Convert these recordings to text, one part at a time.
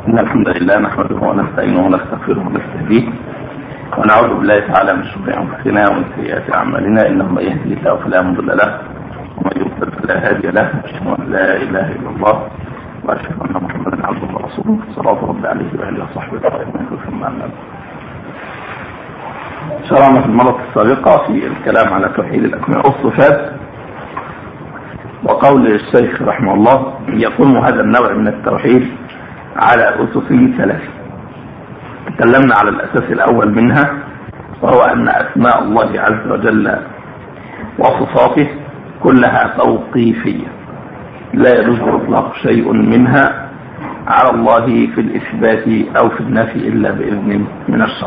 إن الحمد لله نحمده ونستعينه ونستغفره ونستهديه ونعوذ بالله تعالى من شرور أنفسنا ومن سيئات أعمالنا إنه من يهدي الله فلا مضل له ومن يضلل فلا هادي له أشهد أن لا إله إلا الله وأشهد أن محمدا عبده ورسوله صلاة رب عليه وآله وصحبه وسلم ثم أما شرعنا في المرة السابقة في الكلام على توحيد الأسماء والصفات وقول الشيخ رحمه الله يقوم هذا النوع من التوحيد على أسس ثلاثة تكلمنا على الأساس الأول منها وهو أن أسماء الله عز وجل وصفاته كلها توقيفية لا يجوز إطلاق شيء منها على الله في الإثبات أو في النفي إلا بإذن من الشرع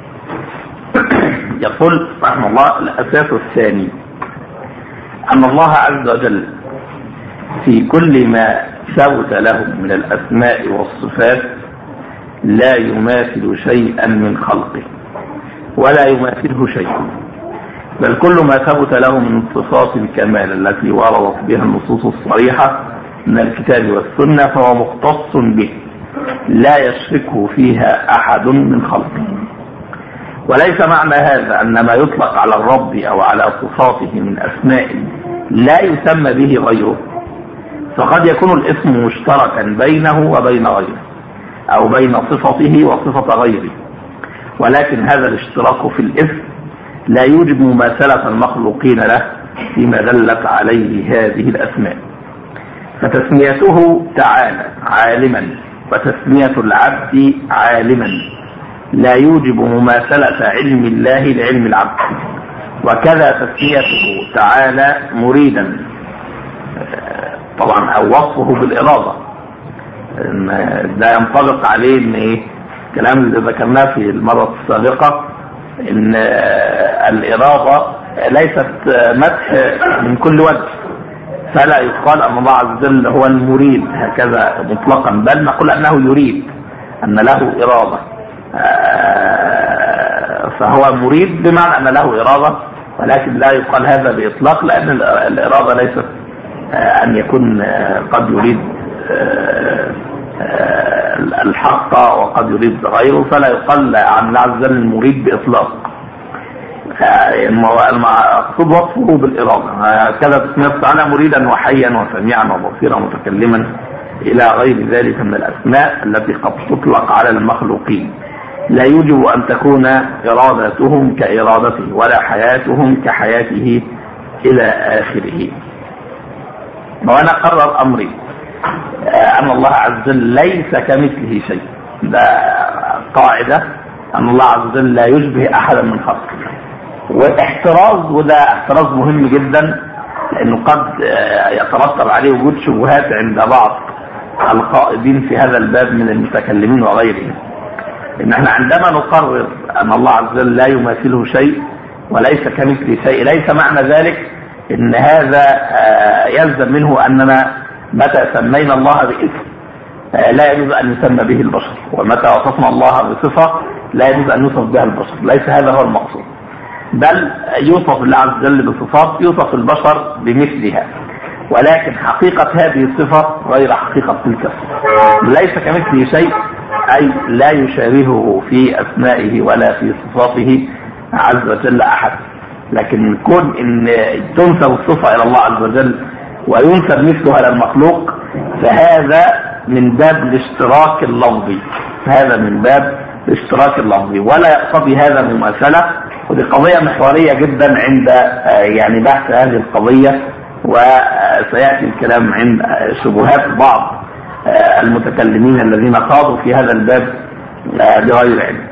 يقول رحمه الله الأساس الثاني أن الله عز وجل في كل ما ثبت له من الأسماء والصفات لا يماثل شيئا من خلقه ولا يماثله شيء بل كل ما ثبت له من صفات الكمال التي وردت بها النصوص الصريحة من الكتاب والسنة فهو مختص به لا يشركه فيها أحد من خلقه وليس معنى هذا أن ما يطلق على الرب أو على صفاته من أسماء لا يسمى به غيره فقد يكون الاسم مشتركا بينه وبين غيره أو بين صفته وصفة غيره ولكن هذا الاشتراك في الاسم لا يوجب مماثلة المخلوقين له فيما دلت عليه هذه الأسماء فتسميته تعالى عالما وتسمية العبد عالما لا يوجب مماثلة علم الله لعلم العبد وكذا تسميته تعالى مريدا طبعا او وصفه بالإرادة ده ينطبق عليه ان ايه الكلام اللي ذكرناه في المرة السابقة ان الإرادة ليست مدح من كل وجه فلا يقال ان الله عز وجل هو المريد هكذا مطلقا بل نقول انه يريد ان له إرادة فهو مريد بمعنى ان له إرادة ولكن لا يقال هذا بإطلاق لأن الإرادة ليست أن يكون قد يريد الحق وقد يريد غيره فلا يقال عن الله عز وجل المريد بإطلاق المقصود وصفه بالإرادة كذا تسمية تعالى مريدا وحيا وسميعا وبصيرا متكلما إلى غير ذلك من الأسماء التي قد تطلق على المخلوقين لا يوجب أن تكون إرادتهم كإرادته ولا حياتهم كحياته إلى آخره وأنا قرر أمري أن الله عز وجل ليس كمثله شيء ده قاعدة أن الله عز وجل لا يشبه أحدا من خلقه واحتراز وده احتراز مهم جدا لأنه قد يترتب عليه وجود شبهات عند بعض القائدين في هذا الباب من المتكلمين وغيرهم ان احنا عندما نقرر ان الله عز وجل لا يماثله شيء وليس كمثله شيء ليس معنى ذلك ان هذا يلزم منه اننا متى سمينا الله باسم لا يجوز ان يسمى به البشر ومتى وصفنا الله بصفه لا يجوز ان يوصف بها البشر ليس هذا هو المقصود بل يوصف الله عز وجل بصفات يوصف البشر بمثلها ولكن حقيقة هذه الصفة غير حقيقة تلك الصفة ليس كمثله شيء أي لا يشابهه في أسمائه ولا في صفاته عز وجل أحد لكن كون ان تنسب الصفة الى الله عز وجل وينسب مثلها للمخلوق فهذا من باب الاشتراك اللفظي هذا من باب الاشتراك اللفظي ولا يقتضي هذا مماثلة ودي قضية محورية جدا عند يعني بحث هذه القضية وسيأتي الكلام عند شبهات بعض المتكلمين الذين خاضوا في هذا الباب بغير علم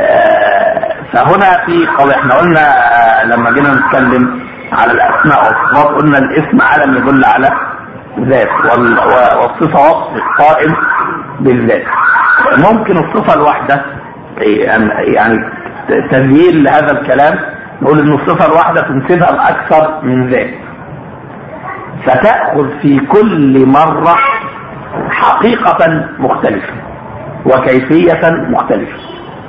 فهنا في قضية احنا قلنا لما جينا نتكلم على الاسماء والصفات قلنا الاسم علم يدل على ذات والصفة وصف قائم بالذات ممكن الصفة الواحدة يعني تذييل لهذا الكلام نقول ان الصفة الواحدة تنسبها لأكثر من ذات فتأخذ في كل مرة حقيقة مختلفة وكيفية مختلفة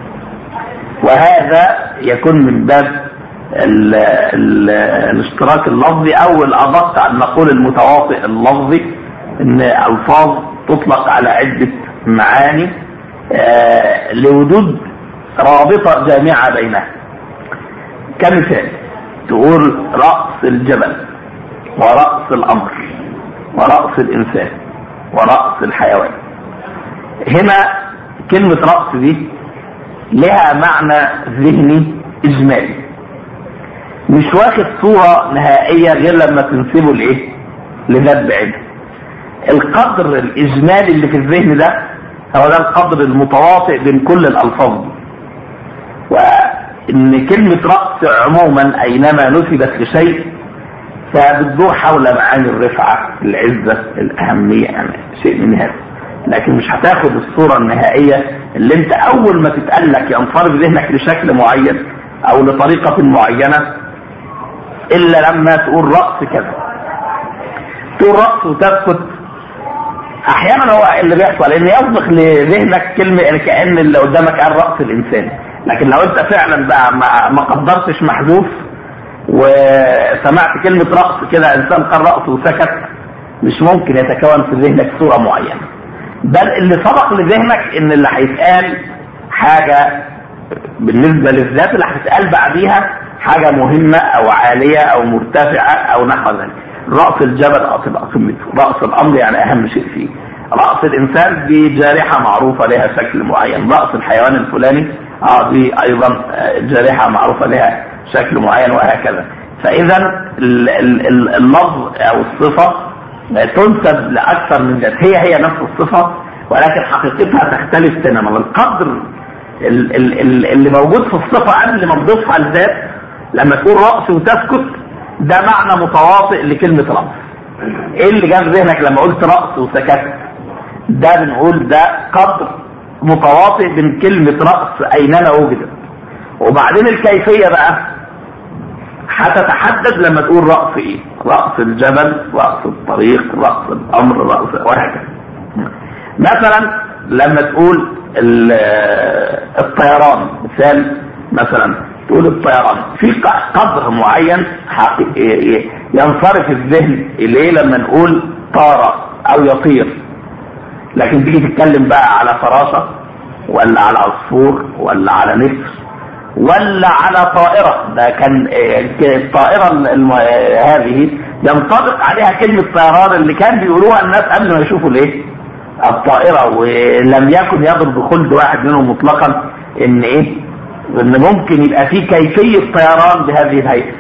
وهذا يكون من باب ال ال الاشتراك اللفظي او الادق ان نقول المتواطئ اللفظي ان الفاظ تطلق على عدة معاني آه لوجود رابطة جامعة بينها كمثال تقول رأس الجبل ورأس الأمر ورأس الإنسان ورأس الحيوان هنا كلمة رأس دي لها معنى ذهني إجمالي مش واخد صورة نهائية غير لما تنسبه لإيه؟ لذات بعيد القدر الإجمالي اللي في الذهن ده هو ده القدر المتواطئ بين كل الألفاظ دي وإن كلمة رأس عموما أينما نسبت لشيء فبتدور حول معاني الرفعة العزة الأهمية يعني شيء من هذا لكن مش هتاخد الصورة النهائية اللي انت اول ما تتقلك ينصرف ذهنك لشكل معين او لطريقة معينة الا لما تقول رأس كذا تقول رأس وتسكت احيانا هو اللي بيحصل ان يسبق لذهنك كلمة يعني كأن اللي قدامك قال رأس الانسان لكن لو انت فعلا بقى ما قدرتش محذوف وسمعت كلمة رأس كده انسان قال رأس وسكت مش ممكن يتكون في ذهنك صورة معينة بل اللي سبق لذهنك ان اللي هيتقال حاجة بالنسبة للذات اللي هتتقال بعديها حاجة مهمة او عالية او مرتفعة او نحو ذلك رأس الجبل هتبقى قمته رأس الامر يعني اهم شيء فيه رأس الانسان دي جارحة معروفة لها شكل معين رأس الحيوان الفلاني اه دي ايضا جارحة معروفة لها شكل معين وهكذا فاذا اللفظ او الصفة تنسب لاكثر من ذات هي هي نفس الصفة ولكن حقيقتها تختلف تماما القدر اللي موجود في الصفة قبل ما تضيفها الذات لما تقول رأس وتسكت ده معنى متواطئ لكلمة رأس ايه اللي جاب ذهنك لما قلت رأس وسكت ده بنقول ده قدر متواطئ بين كلمة رأس اينما وجدت وبعدين الكيفية بقى هتتحدد لما تقول رأس ايه رأس الجبل رأس الطريق رأس الامر رأس وهكذا مثلا لما تقول الطيران مثال مثلا تقول الطيران في قدر معين ينصرف الذهن اليه لما نقول طار او يطير لكن تيجي تتكلم بقى على فراشة ولا على عصفور ولا على نسر ولا على طائرة ده كان الطائرة هذه ينطبق عليها كلمة طيران اللي كان بيقولوها الناس قبل ما يشوفوا الايه الطائرة ولم يكن يضرب بخلد واحد منهم مطلقا ان ايه ان ممكن يبقى في كيفية طيران بهذه الهيئة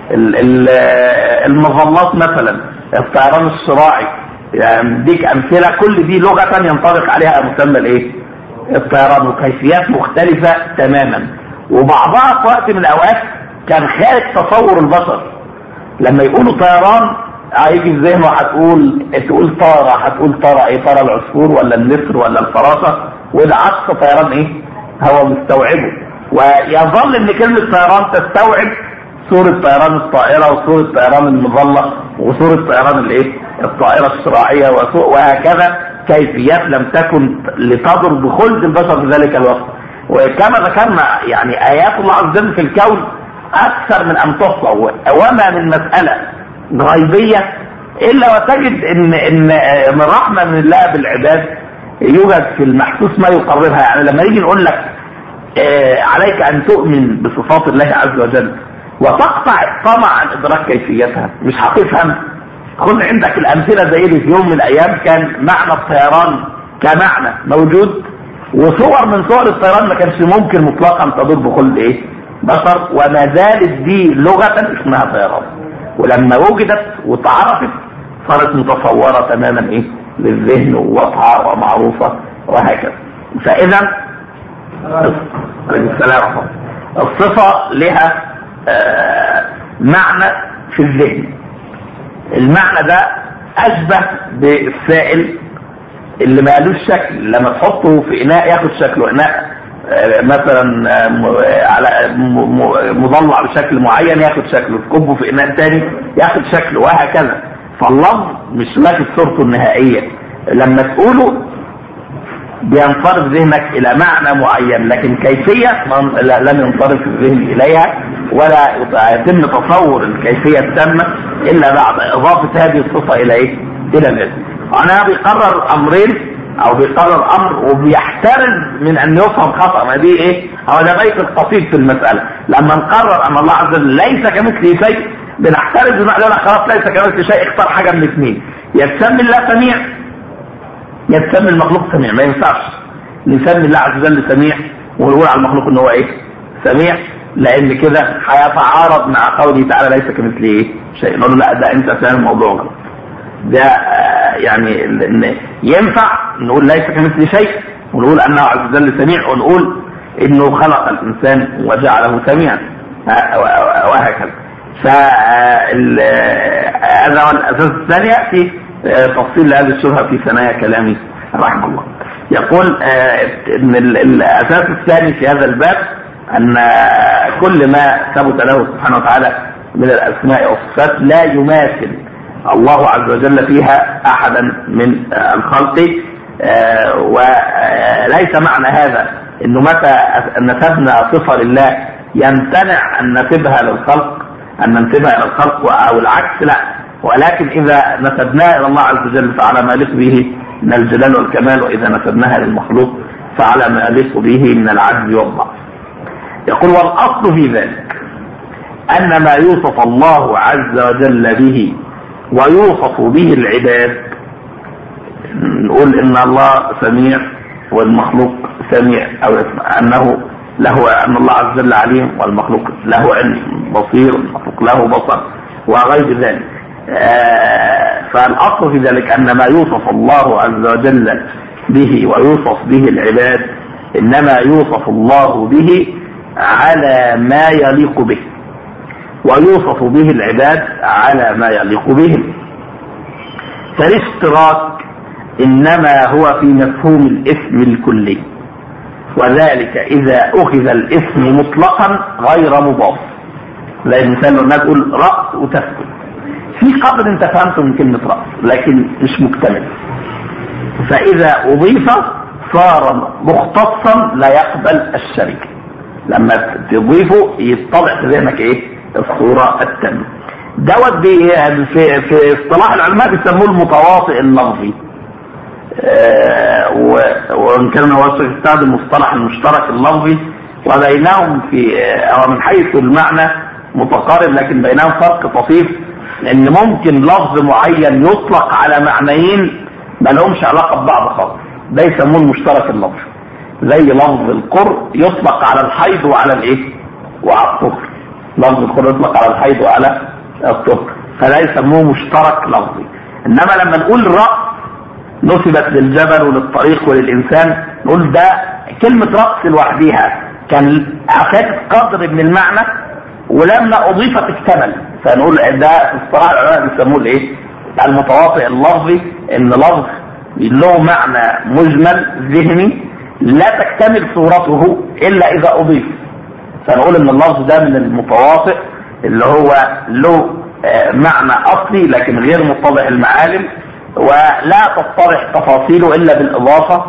المظلات مثلا الطيران الصراعي يعني ديك امثلة كل دي لغة ينطبق عليها مسمى الايه الطيران وكيفيات مختلفة تماما وبعضها في وقت من الاوقات كان خارج تصور البشر لما يقولوا طيران هيجي في ذهنه هتقول تقول طارة هتقول طارة ايه طارة العصفور ولا النسر ولا الفراشة وده عكس طيران ايه هو مستوعبه ويظل ان كلمة طيران تستوعب صورة طيران الطائرة وصورة طيران المظلة وصورة طيران الايه الطائرة الصراعية وهكذا كيفيات لم تكن لتضر بخلد البشر في ذلك الوقت وكما ذكرنا يعني ايات الله عز وجل في الكون اكثر من ان تحصى وما من مسألة غيبية الا وتجد ان ان من رحمة من الله بالعباد يوجد في المحسوس ما يقررها يعني لما نيجي نقول لك آه عليك ان تؤمن بصفات الله عز وجل وتقطع الطمع عن ادراك كيفيتها مش هتفهم خذ عندك الامثله زي دي في يوم من الايام كان معنى الطيران كمعنى موجود وصور من صور الطيران ما كانش ممكن مطلقا تدور بخلد ايه بشر وما زالت دي لغه اسمها طيران ولما وجدت واتعرفت صارت متصوره تماما ايه للذهن وواضحه ومعروفه وهكذا فاذا السلام الصفه لها آه معنى في الذهن المعنى ده اشبه بالسائل اللي ما قالوش شكل لما تحطه في اناء ياخد شكله اناء آه مثلا آه على مضلع بشكل معين ياخد شكله تكبه في اناء تاني ياخد شكله وهكذا فاللفظ مش واخد صورته النهائيه لما تقوله بينصرف ذهنك الى معنى معين لكن كيفية لم ينصرف الذهن اليها ولا يتم تصور الكيفية التامة الا بعد اضافة هذه الصفة الى ايه الى ذلك انا بيقرر امرين او بيقرر امر وبيحترز من ان يفهم خطا ما دي ايه هو ده بيت القصيد في المساله لما نقرر ان الله عز وجل ليس كمثله شيء بنحترز بمعنى لا خلاص ليس كمثله شيء اختار حاجه من اثنين يا تسمي الله سميع يا تسمي المخلوق سميع ما ينفعش نسمي الله عز وجل سميع ونقول على المخلوق ان هو ايه سميع لان كده هيتعارض مع قوله تعالى ليس كمثله ايه شيء نقول له لا ده انت فاهم الموضوع غلط ده آه، يعني إن ينفع نقول ليس كمثل شيء ونقول انه عز وجل سميع ونقول انه خلق الانسان وجعله سميعا آه، وهكذا فهذا هو الاساس الثاني ياتي آه، تفصيل لهذه الشبهه في ثنايا كلامه رحمه الله يقول ان الاساس الثاني في هذا الباب ان كل ما ثبت له سبحانه وتعالى من الاسماء والصفات لا يماثل الله عز وجل فيها احدا من الخلق آه، وليس معنى هذا انه متى نسبنا صفه لله يمتنع ان نسبها للخلق ان ننسبها الى الخلق او العكس لا ولكن اذا نسبناها الى الله عز وجل فعلى ما يليق به من الجلال والكمال واذا نسبناها للمخلوق فعلى ما يليق به من العجز والضعف يقول والاصل في ذلك ان ما يوصف الله عز وجل به ويوصف به العباد نقول ان الله سميع والمخلوق سميع او انه له ان الله عز وجل عليم والمخلوق له علم بصير والمخلوق له بصر وغير ذلك آه، فالاصل في ذلك ان ما يوصف الله عز وجل به ويوصف به العباد انما يوصف الله به على ما يليق به ويوصف به العباد على ما يليق بهم فالاشتراك انما هو في مفهوم الاسم الكلي وذلك اذا اخذ الاسم مطلقا غير مضاف زي المثال لما تقول راس وتسكت في قدر انت فهمته من كلمه راس لكن مش مكتمل فاذا اضيف صار مختصا لا يقبل الشركه لما تضيفه يطلع في ذهنك ايه الصورة التامة دوت يعني في في اصطلاح العلماء بيسموه المتواطئ اللفظي آه وان كان هو يستخدم مصطلح المشترك اللفظي وبينهم في او من حيث المعنى متقارب لكن بينهم فرق طفيف لان ممكن لفظ معين يطلق على معنيين ما لهمش علاقه ببعض خالص ده يسموه المشترك اللفظي زي لفظ القر يطلق على الحيض وعلى الايه وعلى الطهر لفظ الخروج يطلق على الحيض وعلى الطهر فلا يسموه مشترك لفظي انما لما نقول راس نسبت للجبل وللطريق وللانسان نقول ده كلمه راس لوحدها كان افادت قدر من المعنى ولما اضيفت اكتمل فنقول ده في اصطلاح العلماء بيسموه الايه؟ المتواطئ اللفظي ان لفظ له معنى مجمل ذهني لا تكتمل صورته الا اذا اضيف فنقول ان اللفظ ده من المتواطئ اللي هو له آه، معنى اصلي لكن غير متضح المعالم ولا تتضح تفاصيله الا بالاضافه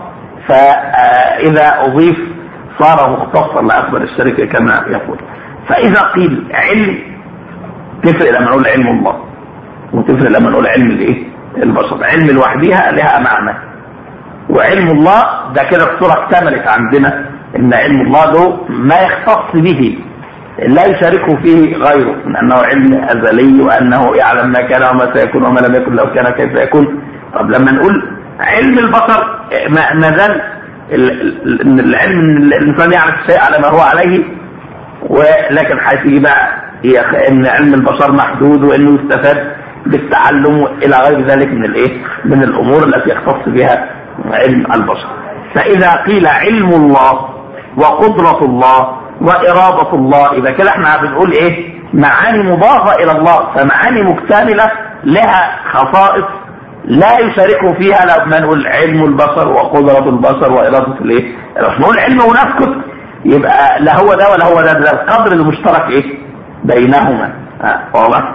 فاذا اضيف صار مختصا لاكبر الشركه كما يقول فاذا قيل علم تفرق لما نقول علم الله وتفرق لما نقول علم الايه البشر علم لوحدها لها معنى وعلم الله ده كده الصوره اكتملت عندنا ان علم الله له ما يختص به لا يشاركه فيه غيره من انه علم ازلي وانه يعلم ما كان وما سيكون وما لم يكن لو كان كيف يكون طب لما نقول علم البشر ما زال ان العلم ان الانسان يعرف الشيء على ما هو عليه ولكن هتيجي بقى ان علم البشر محدود وانه يستفاد بالتعلم الى غير ذلك من الايه؟ من الامور التي يختص بها علم البشر. فاذا قيل علم الله وقدرة الله وإرادة الله إذا كده احنا بنقول إيه معاني مضافة إلى الله فمعاني مكتملة لها خصائص لا يشاركه فيها لما نقول علم البصر وقدرة البصر وإرادة الإيه مش نقول علم ونسكت يبقى لا هو ده ولا هو ده ده القدر المشترك إيه بينهما واضح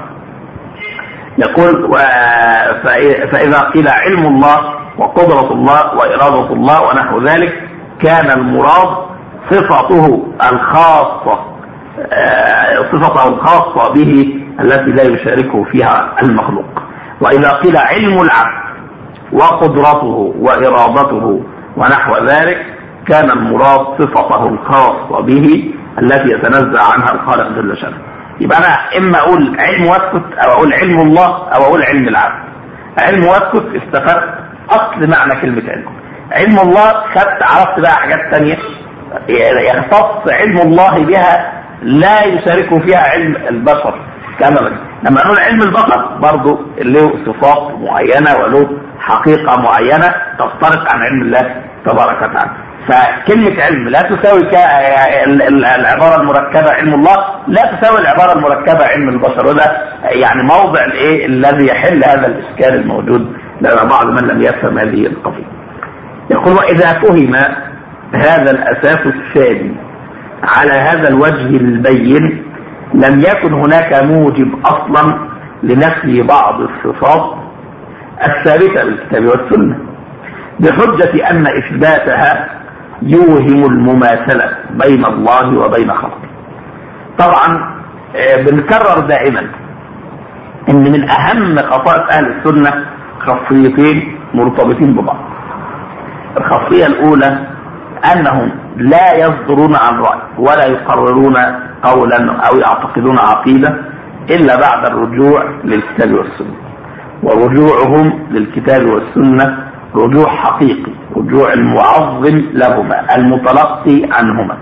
يقول و... فإذا قيل علم الله وقدرة الله وإرادة الله ونحو ذلك كان المراد صفته الخاصة آه، صفته الخاصة به التي لا يشاركه فيها المخلوق وإذا قيل علم العبد وقدرته وإرادته ونحو ذلك كان المراد صفته الخاصة به التي يتنزع عنها الخالق جل شأنه يبقى أنا إما أقول علم واسكت أو أقول علم الله أو أقول علم العبد علم واسكت استفدت أصل معنى كلمة علم علم الله خدت عرفت بقى حاجات تانية يختص علم الله بها لا يشاركه فيها علم البشر كما لما نقول علم البشر برضه له صفات معينة وله حقيقة معينة تفترق عن علم الله تبارك وتعالى فكلمة علم لا تساوي العبارة المركبة علم الله لا تساوي العبارة المركبة علم البشر وده يعني موضع الايه الذي يحل هذا الاشكال الموجود لدى بعض من لم يفهم هذه القضية يقول واذا فهم هذا الاساس الثاني على هذا الوجه البين لم يكن هناك موجب اصلا لنفي بعض الصفات الثابتة بالكتاب والسنة بحجة ان اثباتها يوهم المماثلة بين الله وبين خلقه طبعا آه، بنكرر دائما ان من اهم خصائص اهل السنة خاصيتين مرتبطين ببعض الخاصية الاولى انهم لا يصدرون عن رأي ولا يقررون قولا او يعتقدون عقيدة الا بعد الرجوع للكتاب والسنة ورجوعهم للكتاب والسنة رجوع حقيقي رجوع المعظم لهما المتلقي عنهما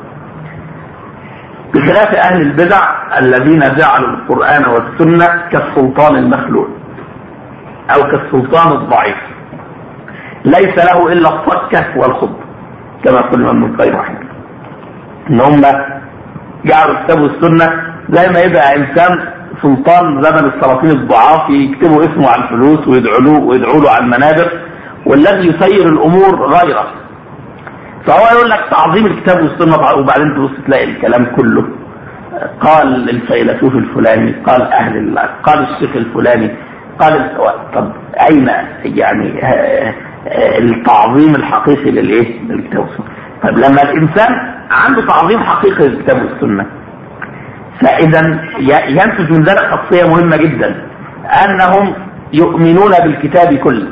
بخلاف أهل البدع الذين جعلوا القرآن والسنة كالسلطان المخلوع أو كالسلطان الضعيف ليس له إلا الصكة والخط كما قال ابن القيم رحمه إن هم جعلوا الكتاب والسنة زي ما يبقى إنسان سلطان زمن السلاطين الضعاف يكتبوا اسمه على الفلوس ويدعوا له ويدعوا له على المنابر والذي يسير الامور غيره فهو يقول لك تعظيم الكتاب والسنه وبعدين تبص تلاقي الكلام كله قال الفيلسوف الفلاني قال اهل الله قال الشيخ الفلاني قال طب اين يعني التعظيم الحقيقي للايه؟ للكتاب والسنه طب لما الانسان عنده تعظيم حقيقي للكتاب والسنه فاذا ينتج من ذلك خاصيه مهمه جدا انهم يؤمنون بالكتاب كله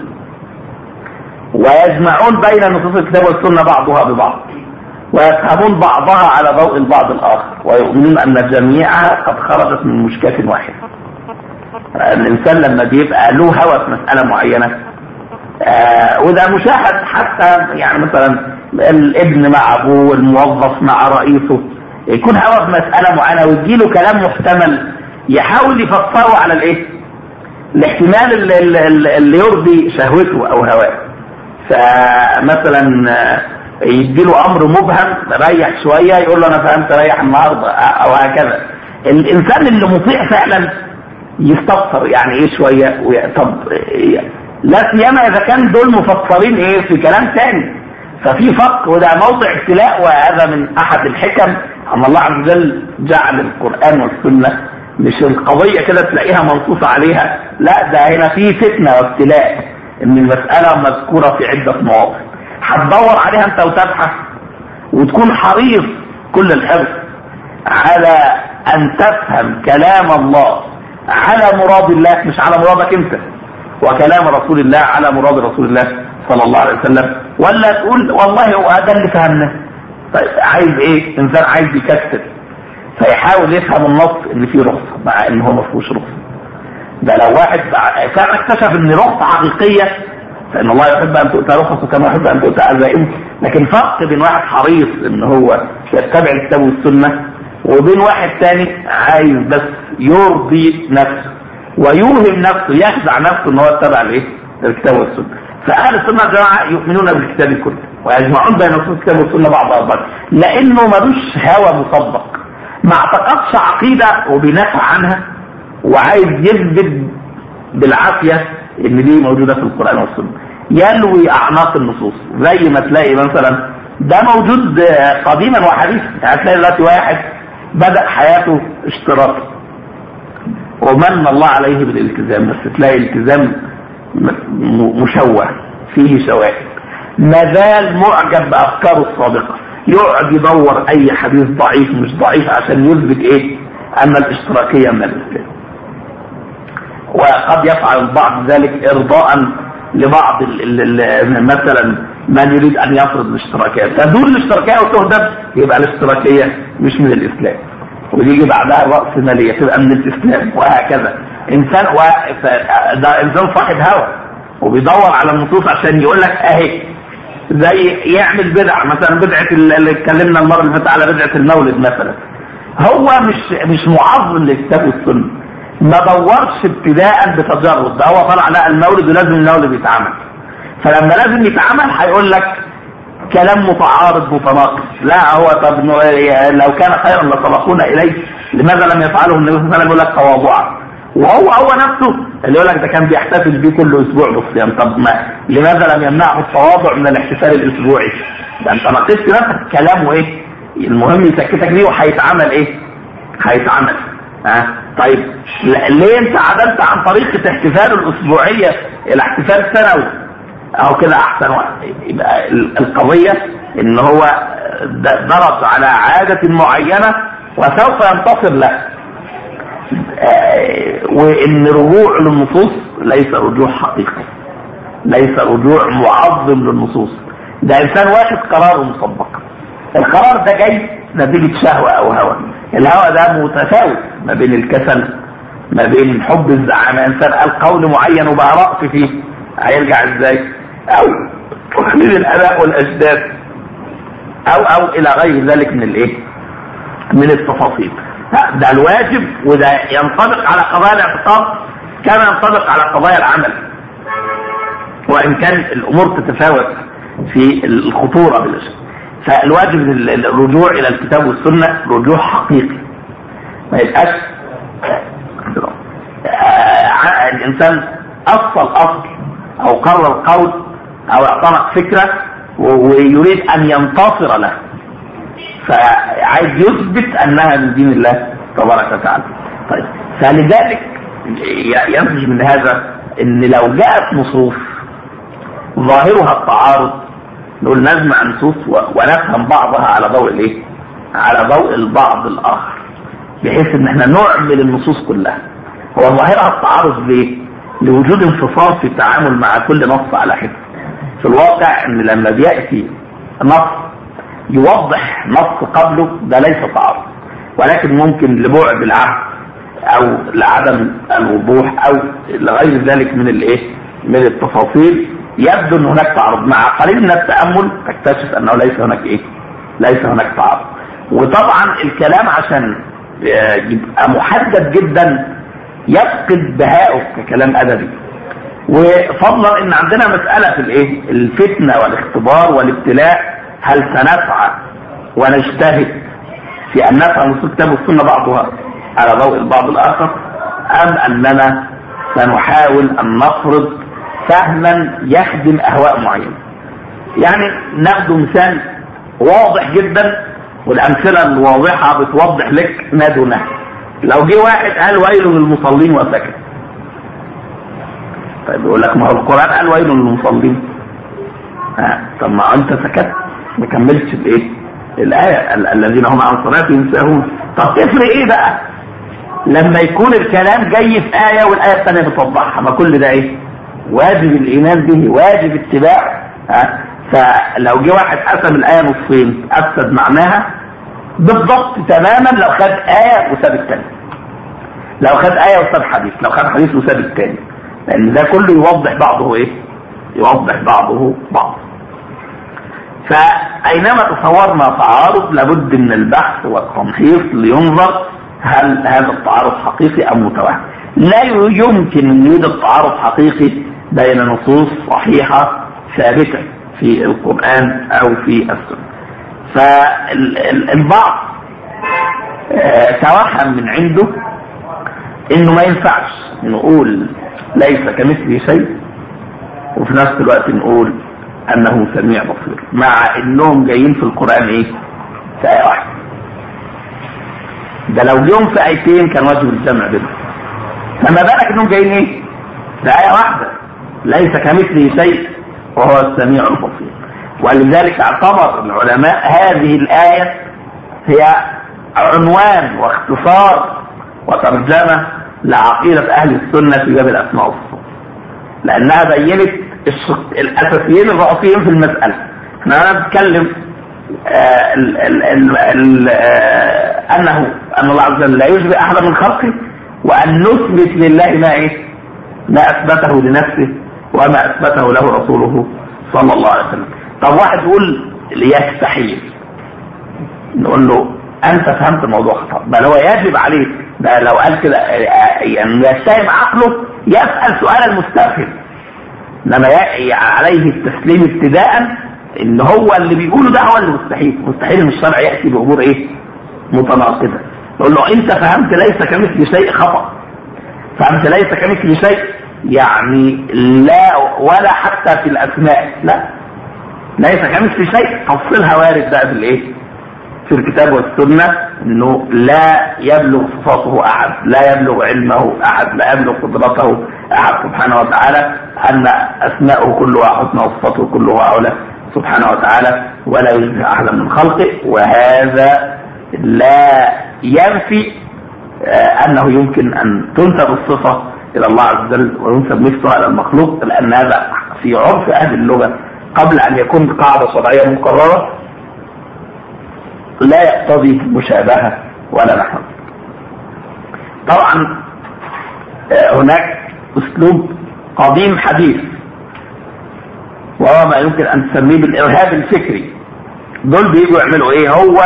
ويجمعون بين نصوص الكتاب والسنة بعضها ببعض ويفهمون بعضها على ضوء البعض الآخر ويؤمنون أن جميعها قد خرجت من مشكاة واحدة الإنسان لما بيبقى له هوى في مسألة معينة آه وده مشاهد حتى يعني مثلا الابن مع أبوه الموظف مع رئيسه يكون هوى في مسألة معينة ويجيله كلام محتمل يحاول يفسره على الايه الاحتمال اللي, اللي يرضي شهوته او هواه فمثلا يديله امر مبهم ريح شويه يقول له انا فهمت ريح النهارده او هكذا الانسان اللي مطيع فعلا يستفسر يعني ايه شويه طب لا سيما اذا كان دول مفسرين ايه في كلام تاني ففي فرق وده موضع ابتلاء وهذا من احد الحكم ان الله عز وجل جعل القران والسنه مش القضيه كده تلاقيها منصوص عليها لا ده هنا في فتنه وابتلاء ان المسألة مذكورة في عدة مواضع هتدور عليها انت وتبحث وتكون حريص كل الحرص على ان تفهم كلام الله على مراد الله مش على مرادك انت وكلام رسول الله على مراد رسول الله صلى الله عليه وسلم ولا تقول والله هو ده اللي فهمناه طيب عايز ايه انسان عايز يكسر فيحاول يفهم النص اللي فيه رخصه مع ان هو ما فيهوش رخصه ده لو واحد فعلا اكتشف ان رخصة حقيقية فان الله يحب ان تؤتى رخصه كما يحب ان تؤتى عزائمه لكن فرق بين واحد حريص ان هو يتبع الكتاب والسنة وبين واحد تاني عايز بس يرضي نفسه ويوهم نفسه يخدع نفسه ان هو يتبع الايه؟ الكتاب والسنة فاهل السنة الجماعة يؤمنون بالكتاب كله ويجمعون بين نصوص الكتاب والسنة بعض بعض لانه ملوش هوى مطبق ما اعتقدش عقيدة وبينافع عنها وعايز يثبت بالعافية ان دي موجودة في القرآن والسنة يلوي اعناق النصوص زي ما تلاقي مثلا ده موجود قديما وحديثا هتلاقي دلوقتي واحد بدأ حياته اشتراكي ومن الله عليه بالالتزام بس تلاقي التزام مشوه فيه شواهد ما زال معجب بافكاره السابقه يقعد يدور اي حديث ضعيف مش ضعيف عشان يثبت ايه ان الاشتراكيه من الاسلام وقد يفعل البعض ذلك ارضاء لبعض ال ال مثلا من يريد ان يفرض الاشتراكية تدور الاشتراكية وتهدم يبقى الاشتراكية مش من الاسلام ويجي بعدها الرأسمالية تبقى من الاسلام وهكذا انسان و... ده انسان صاحب هوى وبيدور على النصوص عشان يقول لك اهي زي يعمل بدعة مثلا بدعة اللي اتكلمنا المرة اللي فاتت على بدعة المولد مثلا هو مش مش معظم للكتاب والسنة ما دورش ابتداء بتجرد ده هو طلع لا المولد ولازم المولد يتعمل فلما لازم يتعمل هيقول لك كلام متعارض متناقض لا هو طب لو كان خيرا لسبقونا اليه لماذا لم يفعله النبي صلى الله عليه وسلم يقول لك تواضعا وهو هو نفسه اللي يقول لك ده كان بيحتفل بيه كل اسبوع بالصيام طب ما لماذا لم يمنعه التواضع من الاحتفال الاسبوعي ده انت ناقشت نفسك كلامه ايه المهم يسكتك ليه وهيتعمل ايه هيتعمل ها أه؟ طيب ليه انت عدلت عن طريقة احتفال الاسبوعية الى احتفال سنوي اهو كده احسن يبقى القضية ان هو درس على عادة معينة وسوف ينتصر له وان رجوع للنصوص ليس رجوع حقيقي ليس رجوع معظم للنصوص ده انسان واخد قرار مسبق القرار ده جاي نتيجة شهوة او هوى الهوى ده متفاوت ما بين الكسل ما بين حب الزعامة انسان قال قول معين وبقى رأس فيه هيرجع ازاي او تقليد الاباء والاجداد او او الى غير ذلك من الايه من التفاصيل ده الواجب وده ينطبق على قضايا الاعتقاد كما ينطبق على قضايا العمل وان كان الامور تتفاوت في الخطوره بالاسم فالواجب الرجوع الى الكتاب والسنه رجوع حقيقي ما يبقاش الانسان اصل اصل او قرر قول او اعتنق فكره ويريد ان ينتصر له فعايز يثبت انها من دين الله تبارك وتعالى طيب فلذلك ينتج من هذا ان لو جاءت نصوص ظاهرها التعارض نقول نجمع نصوص ونفهم بعضها على ضوء الايه على ضوء البعض الاخر بحيث ان احنا نعمل النصوص كلها هو ظاهرها التعارض ليه لوجود انفصال في التعامل مع كل نص على حده في الواقع ان لما بياتي نص يوضح نص قبله ده ليس تعارض ولكن ممكن لبعد العهد او لعدم الوضوح او لغير ذلك من الايه من التفاصيل يبدو ان هناك تعارض مع قليل من التامل تكتشف انه ليس هناك ايه ليس هناك تعارض وطبعا الكلام عشان يبقى محدد جدا يفقد بهائه ككلام ادبي وفضلا ان عندنا مساله في الايه الفتنه والاختبار والابتلاء هل سنسعى ونجتهد في ان نفهم نصوص الكتاب والسنه بعضها على ضوء البعض الاخر ام اننا سنحاول ان نفرض فهما يخدم اهواء معينه يعني ناخد مثال واضح جدا والامثله الواضحه بتوضح لك ما دونها لو جه واحد قال ويل للمصلين وسكت طيب يقول لك ما هو القران قال ويل للمصلين آه. طب ما انت سكت ما كملتش الايه الايه الذين هم عن صلاتهم ساهون طب تفرق ايه بقى لما يكون الكلام جاي في ايه والايه الثانيه بتوضحها ما كل ده ايه واجب الايمان به واجب اتباعه ها فلو جه واحد قسم الايه نصين افسد معناها بالضبط تماما لو خد ايه وساب الثانيه لو خد ايه وساب حديث لو خد حديث وساب الثاني لان ده كله يوضح بعضه ايه يوضح بعضه بعض فاينما تصورنا تعارض لابد من البحث والتمحيص لينظر هل هذا التعارض حقيقي ام متوهم لا يمكن ان يوجد تعارض حقيقي بين نصوص صحيحه ثابته في القران او في السنه فالبعض توهم من عنده انه ما ينفعش نقول ليس كمثله شيء وفي نفس الوقت نقول انه سميع بصير مع انهم جايين في القران ايه في ايه واحده ده لو جم في ايتين كان واجب الجمع بينهم فما بالك انهم جايين ايه في ايه واحده ليس كمثله شيء وهو السميع البصير ولذلك اعتبر العلماء هذه الايه هي عنوان واختصار وترجمه لعقيده اهل السنه في باب الاسماء والصفات لانها بينت الاساسيين الرئيسيين في المساله احنا بنتكلم آه، آه، انه ان الله عز وجل لا يشبه احدا من خلقه وان نثبت لله ما ايه ما اثبته لنفسه وما اثبته له رسوله صلى الله عليه وسلم طب واحد يقول يستحيل نقول له انت فهمت الموضوع خطا بل هو يجب عليك ده لو قال كده يعني يتهم عقله يسال سؤال المستفهم انما عليه التسليم ابتداء ان هو اللي بيقوله ده هو اللي مستحيل مستحيل ان الشرع ياتي بامور ايه متناقضه نقول له انت فهمت ليس كمثل شيء خطا فهمت ليس كمثل شيء يعني لا ولا حتى في الاسماء لا ليس كمثل شيء تفصيلها وارد بقى بالايه في الكتاب والسنة انه لا يبلغ صفاته احد لا يبلغ علمه احد لا يبلغ قدرته احد سبحانه وتعالى ان اسماءه كلها حسنى وصفاته كلها علا سبحانه وتعالى ولا يشبه احدا من خلقه وهذا لا ينفي آه، انه يمكن ان تنسب الصفه الى الله عز وجل وينسب مثلها الى المخلوق لان هذا في عرف اهل اللغه قبل ان يكون قاعده شرعيه مقرره لا يقتضي مشابهه ولا نحو طبعا آه، هناك اسلوب قديم حديث وهو ما يمكن ان تسميه بالارهاب الفكري دول بيجوا يعملوا ايه هو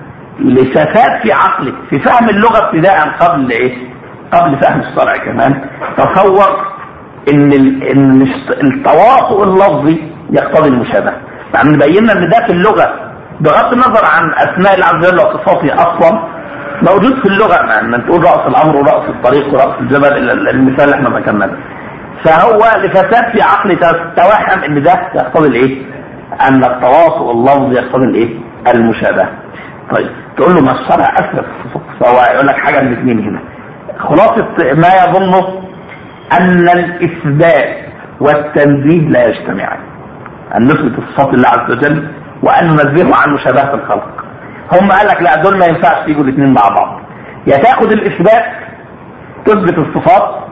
لسفات في عقلك في فهم اللغه ابتداء قبل ايه قبل فهم الشرع كمان تصور ان ان التواطؤ اللفظي يقتضي المشابهه يعني بينا ان ده في اللغه بغض النظر عن اسماء الله عز وجل وصفاته اصلا موجود في اللغه ما تقول راس الامر وراس الطريق وراس الجبل المثال اللي احنا ذكرناه فهو لفساد في عقل توهم ان ده يقتضي الايه؟ ان التواصل اللفظي يقتضي الايه؟ المشابهه. طيب تقول له ما الشرع اثبت فهو يقول لك حاجه من اثنين هنا. خلاصه ما يظنه ان الاثبات والتنزيه لا يجتمعان. ان نثبت صفات الله عز وجل وان ننزهه عن مشابهه الخلق. هم قال لك لا دول ما ينفعش يجوا الاثنين مع بعض. يا تاخد الاثبات تثبت الصفات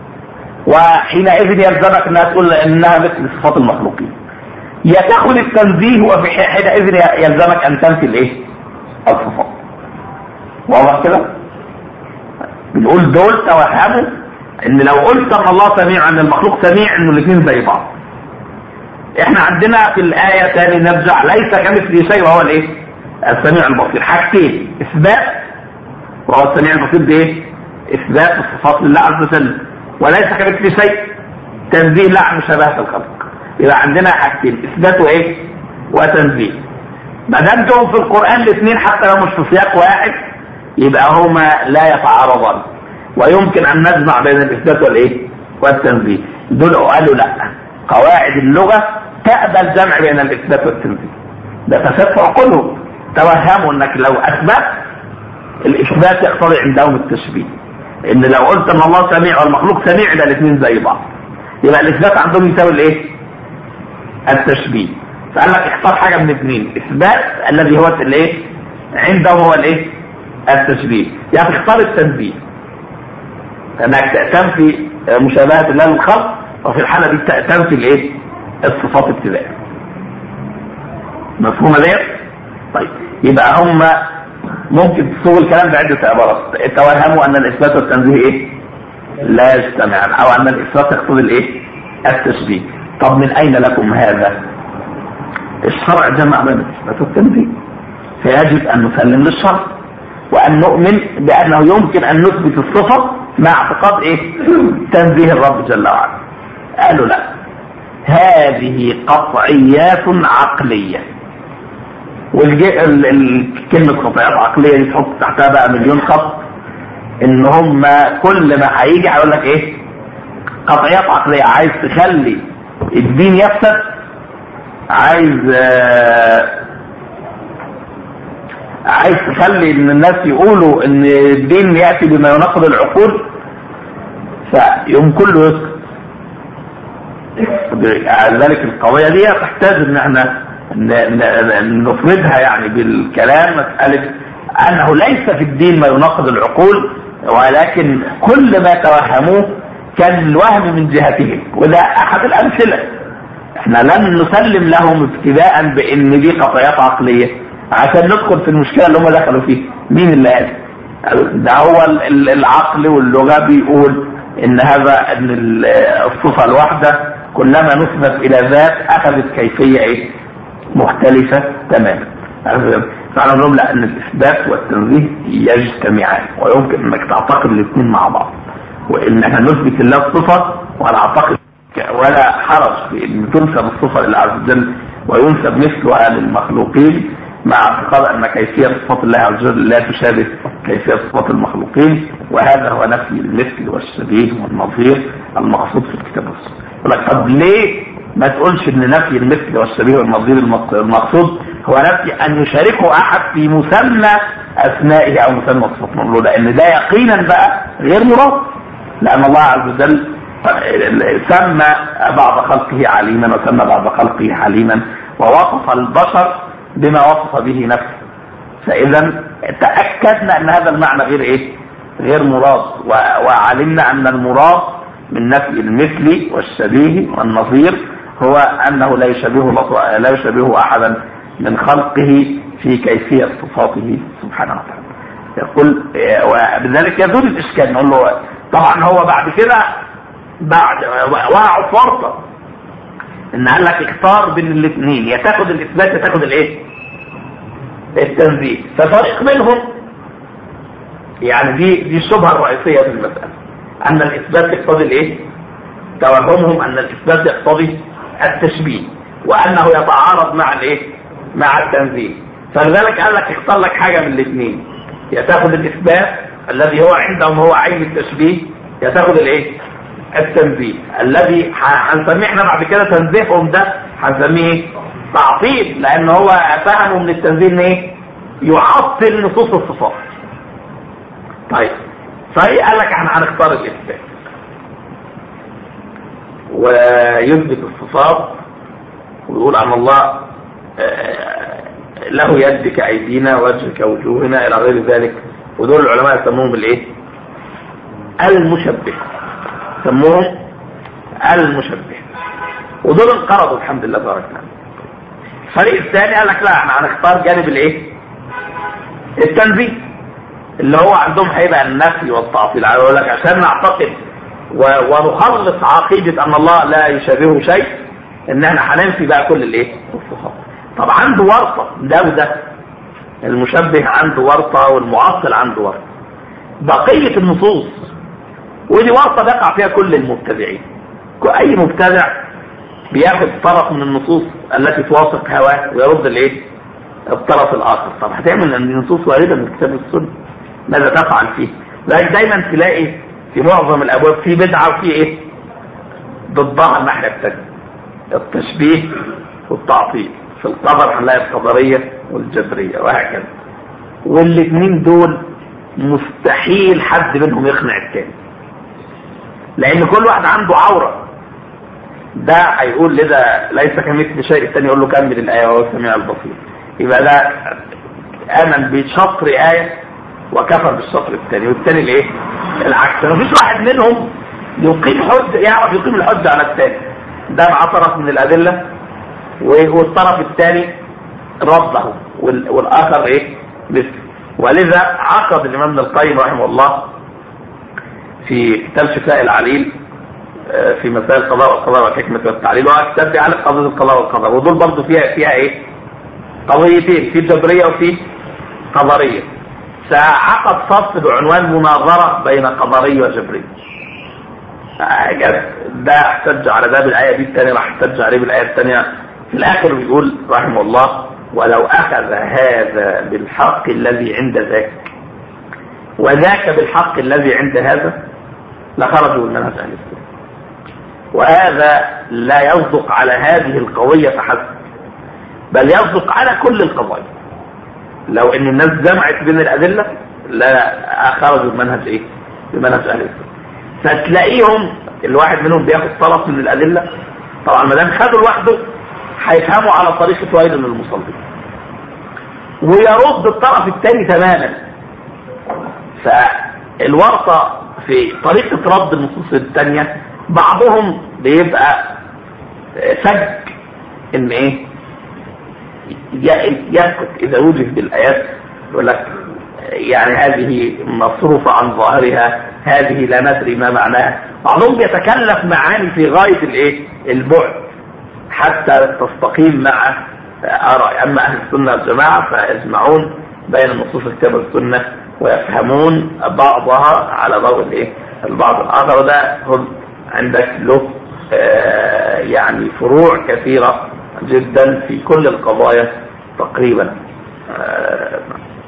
وحينئذ يلزمك انها تقول انها مثل صفات المخلوقين يا تاخذ التنزيه وفي حينئذ يلزمك ان تنفي الايه الصفات واضح كده بنقول دول توهموا ان لو قلت ان الله سميع ان المخلوق سميع انه الاثنين زي بعض احنا عندنا في الايه ثاني نرجع ليس كمثله شيء وهو الايه السميع البصير حاجتين اثبات وهو السميع البصير بايه اثبات الصفات لله عز وجل وليس كمثل شيء تنزيه لا عن مشابهه الخلق يبقى عندنا حاجتين اثبات وايه وتنزيه ما دامتهم في القران الاثنين حتى لو مش في سياق واحد يبقى هما لا يتعارضان ويمكن ان نجمع بين الاثبات والايه والتنزيه دول قالوا لا قواعد اللغه تقبل جمع بين الاثبات والتنزيه ده فساد في عقولهم توهموا انك لو اثبت الاثبات يقتضي عندهم التشبيه ان لو قلت ان الله سميع والمخلوق سميع ده الاثنين زي بعض يبقى الاثبات عندهم يساوي الايه التشبيه فقال لك اختار حاجه من اثنين اثبات الذي هو الايه عندهم هو الايه التشبيه يعني تختار التنزيه انك تنفي مشابهه الله للخلق وفي الحاله دي تنفي الايه الصفات ابتداء مفهومه ديت طيب يبقى هم ممكن تصوغ الكلام بعدة عبارات توهموا ان الاثبات والتنزيه ايه لا يجتمعان او ان الاثبات يقتضي الايه التشبيه طب من اين لكم هذا الشرع جمع بين الاثبات والتنزيه فيجب ان نسلم للشرع وان نؤمن بانه يمكن ان نثبت الصفه مع اعتقاد ايه تنزيه الرب جل وعلا قالوا لا هذه قطعيات عقليه والكلمة قطعيات عقلية دي تحط تحتها بقى مليون خط ان هم كل ما هيجي هيقول لك ايه قطعيات عقلية عايز تخلي الدين يفسد عايز آه عايز تخلي ان الناس يقولوا ان الدين ياتي بما يناقض العقول فيوم كله يسكت ذلك القضيه دي تحتاج ان احنا نفردها يعني بالكلام مسألة أنه ليس في الدين ما يناقض العقول ولكن كل ما توهموه كان الوهم من جهتهم وده أحد الأمثلة احنا لن نسلم لهم ابتداء بان دي قطعيات عقليه عشان ندخل في المشكله اللي هم دخلوا فيها مين اللي قال ده هو العقل واللغه بيقول ان هذا ان الصفه الواحده كلما نسبت الى ذات اخذت كيفيه ايه مختلفه تماما فانا نقول لا ان الاثبات والتنزيه يجتمعان ويمكن انك تعتقد الاثنين مع بعض وان احنا نثبت الله الصفه ولا اعتقد ولا حرج في ان تنسب الصفه لله عز وجل وينسب مثلها للمخلوقين مع اعتقاد ان كيفيه صفات الله عز وجل لا تشابه كيفيه صفات المخلوقين وهذا هو نفي المثل والشبيه والنظير المقصود في الكتاب والسنه. يقول لك طب ليه ما تقولش ان نفي المثل والشبيه والنظير المقصود هو نفي ان يشاركه احد في مسمى اسمائه او مسمى صفات له لان ده يقينا بقى غير مراد لان الله عز وجل سمى بعض خلقه عليما وسمى بعض خلقه حليما ووصف البشر بما وصف به نفسه فاذا تاكدنا ان هذا المعنى غير ايه غير مراد وعلمنا ان المراد من نفي المثل والشبيه والنظير هو انه لا يشبهه لا يشبهه احدا من خلقه في كيفيه صفاته سبحانه وتعالى يقول وبذلك يزول الاشكال نقول له طبعا هو بعد كده بعد وقعوا فرصه ان قال لك اختار بين الاثنين يا تاخد الاثبات يا تاخد الايه التنزيه ففريق منهم يعني دي دي الشبهه الرئيسيه في المساله ان الاثبات يقتضي الايه توهمهم ان الاثبات يقتضي التشبيه وانه يتعارض مع الايه مع التنزيه فلذلك قال لك اختار لك حاجه من الاثنين يا تاخد الاثبات الذي هو عندهم هو عين التشبيه يا تاخد الايه التنزيه الذي هنسميه احنا بعد كده تنزيههم ده هنسميه تعطيل لان هو فهموا من التنزيه ان ايه يعطل نصوص الصفات طيب فايه قال لك احنا هنختار الاثبات ويثبت الصفات ويقول عن الله له يد كأيدينا وجه كوجوهنا إلى غير ذلك ودول العلماء يسموهم الايه المشبه سموهم المشبه ودول انقرضوا الحمد لله تبارك وتعالى الفريق الثاني قال لك لا احنا هنختار جانب الايه التنزيه اللي هو عندهم هيبقى النفي والتعطيل يقول لك عشان نعتقد ونخلص عقيدة ان الله لا يشابهه شيء ان احنا هننفي بقى كل الايه الصفات طب عنده ورطة ده وده المشبه عنده ورطة والمعطل عنده ورطة بقية النصوص ودي ورطة بيقع فيها كل المبتدعين اي مبتدع بياخد طرف من النصوص التي توافق هواه ويرد الايه الطرف الاخر طب هتعمل ان النصوص وارده من الكتاب والسنه ماذا تفعل فيه لذلك دايما تلاقي في معظم الابواب في بدعه وفي ايه ضدها الناحيه الثانيه التشبيه والتعطيل في القدر هنلاقي القدريه والجبريه وهكذا والاثنين دول مستحيل حد منهم يقنع الثاني لان كل واحد عنده عوره ده هيقول لذا ليس كمثل شيء الثاني يقول له كمل الايه وهو السميع البصير يبقى ده امن بشطر ايه وكفر بالشطر الثاني والثاني الايه العكس مفيش واحد منهم يقيم حج يعرف يقيم الحجه على الثاني ده مع طرف من الادله والطرف الثاني رده والاخر ايه مثل ولذا عقد الامام ابن القيم رحمه الله في كتاب شفاء العليل في مسائل القضاء والقدر والحكمة والتعليل وكتاب بيعالج قضية القضاء والقدر ودول برضه فيها فيها ايه؟ قضيتين في جبرية وفي قدرية فعقد فصل بعنوان مناظرة بين قدرية وجبرية ده احتج على ده بالآية دي الثانية راح احتج عليه بالآية الثانية في الآخر بيقول رحمه الله ولو أخذ هذا بالحق الذي عند ذاك وذاك بالحق الذي عند هذا لخرجوا من منهج أهل السنة وهذا لا يصدق على هذه القضية فحسب بل يصدق على كل القضايا لو ان الناس جمعت بين الادله لا خرجوا بمنهج ايه بمنهج اهل السنه فتلاقيهم الواحد منهم بياخد طرف من الادله طبعا ما دام خدوا لوحده هيفهموا على طريقه وائل المصلي ويرد الطرف الثاني تماما فالورطه في طريقه رد النصوص الثانيه بعضهم بيبقى فج ان ايه يسكت اذا وجد بالايات يقول لك يعني هذه مصروفة عن ظاهرها هذه لا ندري ما معناها بعضهم بيتكلف معاني في غاية الايه البعد حتى تستقيم مع آراء أما أهل السنة والجماعة فيجمعون بين نصوص الكتاب والسنة ويفهمون بعضها على ضوء الايه البعض الآخر ده هم عندك له آه يعني فروع كثيرة جدا في كل القضايا تقريبا آه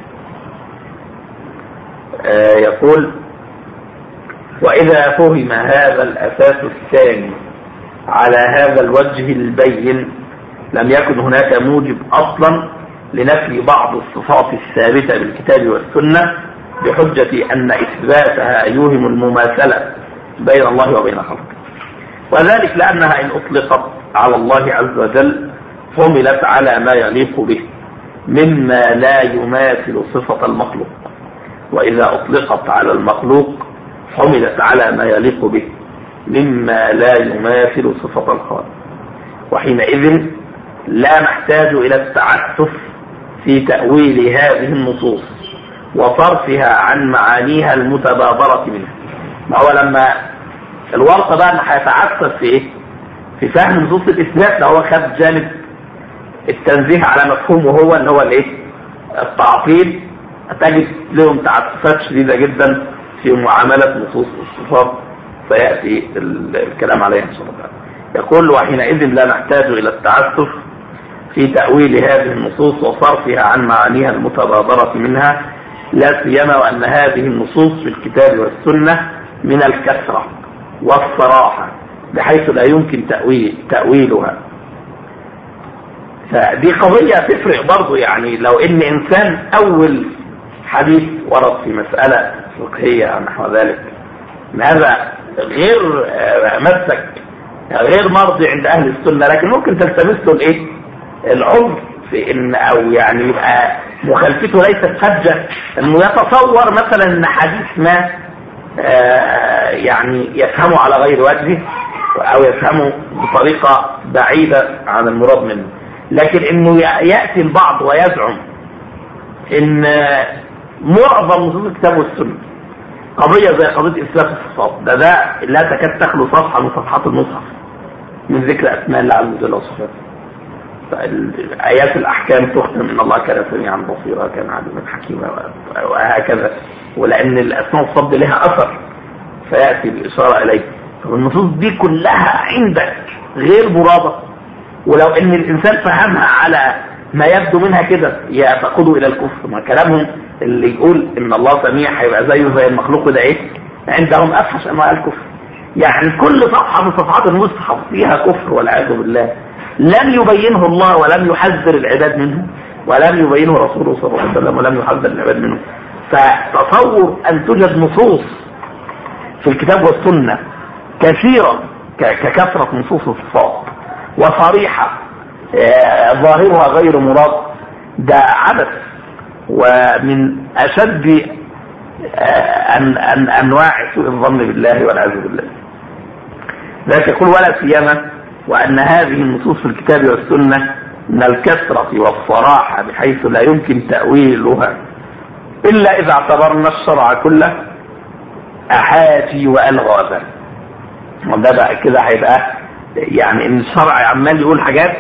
آه يقول وإذا فهم هذا الأساس الثاني على هذا الوجه البين لم يكن هناك موجب أصلا لنفي بعض الصفات الثابتة بالكتاب والسنة بحجة أن إثباتها يوهم المماثلة بين الله وبين خلقه وذلك لأنها إن أطلقت على الله عز وجل حملت على ما يليق به مما لا يماثل صفة المخلوق وإذا أطلقت على المخلوق حملت على ما يليق به مما لا يماثل صفة الخالق وحينئذ لا نحتاج إلى التعسف في تأويل هذه النصوص وصرفها عن معانيها المتبادرة منها ما هو لما الورطة بقى انه هيتعسف في ايه في فهم نصوص الاثبات ده هو خد جانب التنزيه على مفهومه هو ان هو الايه التعطيل تجد لهم تعسفات شديدة جدا في معاملة نصوص الصفات سيأتي الكلام عليها إن شاء الله يقول وحينئذ لا نحتاج إلى التعسف في تأويل هذه النصوص وصرفها عن معانيها المتبادرة منها لا سيما وأن هذه النصوص في الكتاب والسنة من الكثرة والصراحة بحيث لا يمكن تأويل تأويلها فدي قضية تفرق برضو يعني لو ان انسان اول حديث ورد في مسألة فقهية او نحو ذلك هذا غير مسك غير مرضي عند اهل السنة لكن ممكن تلتمس له الايه العمر في ان او يعني يبقى مخالفته ليست حجة انه يتصور مثلا ان حديث ما يعني يفهمه على غير وجهه او يفهمه بطريقة بعيدة عن المراد منه لكن انه يأتي البعض ويزعم ان معظم نصوص الكتاب والسنة قضية زي قضية إثبات الصفات ده ده لا تكاد تخلو صفحة من صفحات المصحف من ذكر أسماء الله عز وجل وصفاته آيات الأحكام تختم إن الله كان سميعا بصيرا كان عليما حكيما وهكذا ولأن الأسماء والصفات لها أثر فيأتي الإشارة إليه فالنصوص دي كلها عندك غير مرادة ولو ان الانسان فهمها على ما يبدو منها كده يعتقدوا الى الكفر ما كلامهم اللي يقول ان الله سميع هيبقى زيه زي المخلوق ده ايه عندهم افحش انواع الكفر يعني كل صفحه من صفحات المصحف فيها كفر والعياذ بالله لم يبينه الله ولم يحذر العباد منه ولم يبينه رسوله صلى الله عليه وسلم ولم يحذر العباد منه فتصور ان توجد نصوص في الكتاب والسنه كثيره ككثره نصوص الصفات وصريحة ظاهرها غير مراد ده عبث ومن أشد أن أن أنواع سوء الظن بالله والعياذ بالله ذلك يقول ولا سيما وأن هذه النصوص في الكتاب والسنة من الكثرة والصراحة بحيث لا يمكن تأويلها إلا إذا اعتبرنا الشرع كله أحاجي وألغازا وده بقى كده هيبقى يعني ان الشرع عمال يقول حاجات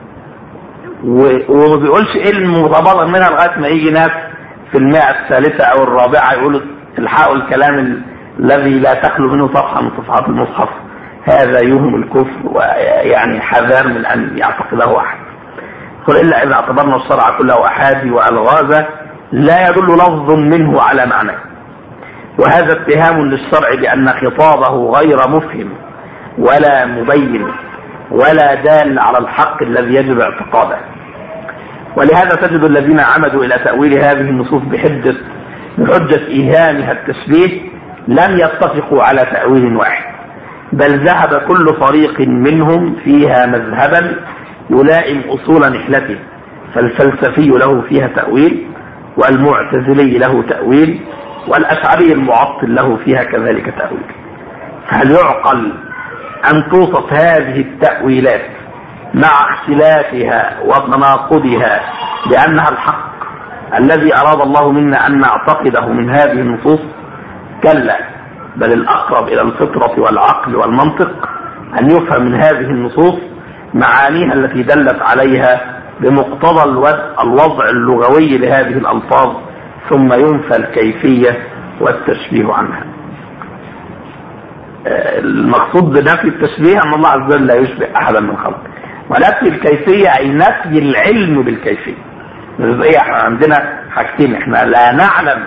وما بيقولش ايه المتبادر منها لغايه ما يجي ناس في المئة الثالثة او الرابعة يقولوا الحقوا الكلام الذي لا تخلو منه صفحة من صفحات المصحف هذا يوهم الكفر ويعني حذار من ان يعتقده احد قل الا اذا اعتبرنا الشرع كله احادي والغازا لا يدل لفظ منه على معناه وهذا اتهام للشرع بان خطابه غير مفهم ولا مبين ولا دال على الحق الذي يجب اعتقاده ولهذا تجد الذين عمدوا الى تأويل هذه النصوص بحجة بحجة ايهامها التشبيه لم يتفقوا على تأويل واحد بل ذهب كل فريق منهم فيها مذهبا يلائم اصول نحلته فالفلسفي له فيها تأويل والمعتزلي له تأويل والاشعري المعطل له فيها كذلك تأويل هل يعقل أن توصف هذه التأويلات مع اختلافها وتناقضها بأنها الحق الذي أراد الله منا أن نعتقده من هذه النصوص كلا بل الأقرب إلى الفطرة والعقل والمنطق أن يفهم من هذه النصوص معانيها التي دلت عليها بمقتضى الوضع اللغوي لهذه الألفاظ ثم ينفى الكيفية والتشبيه عنها آه، المقصود بنفي التشبيه أن الله عز وجل لا يشبه أحدا من خلقه ونفي الكيفية أي نفي العلم بالكيفية ايه احنا عندنا حاجتين احنا لا نعلم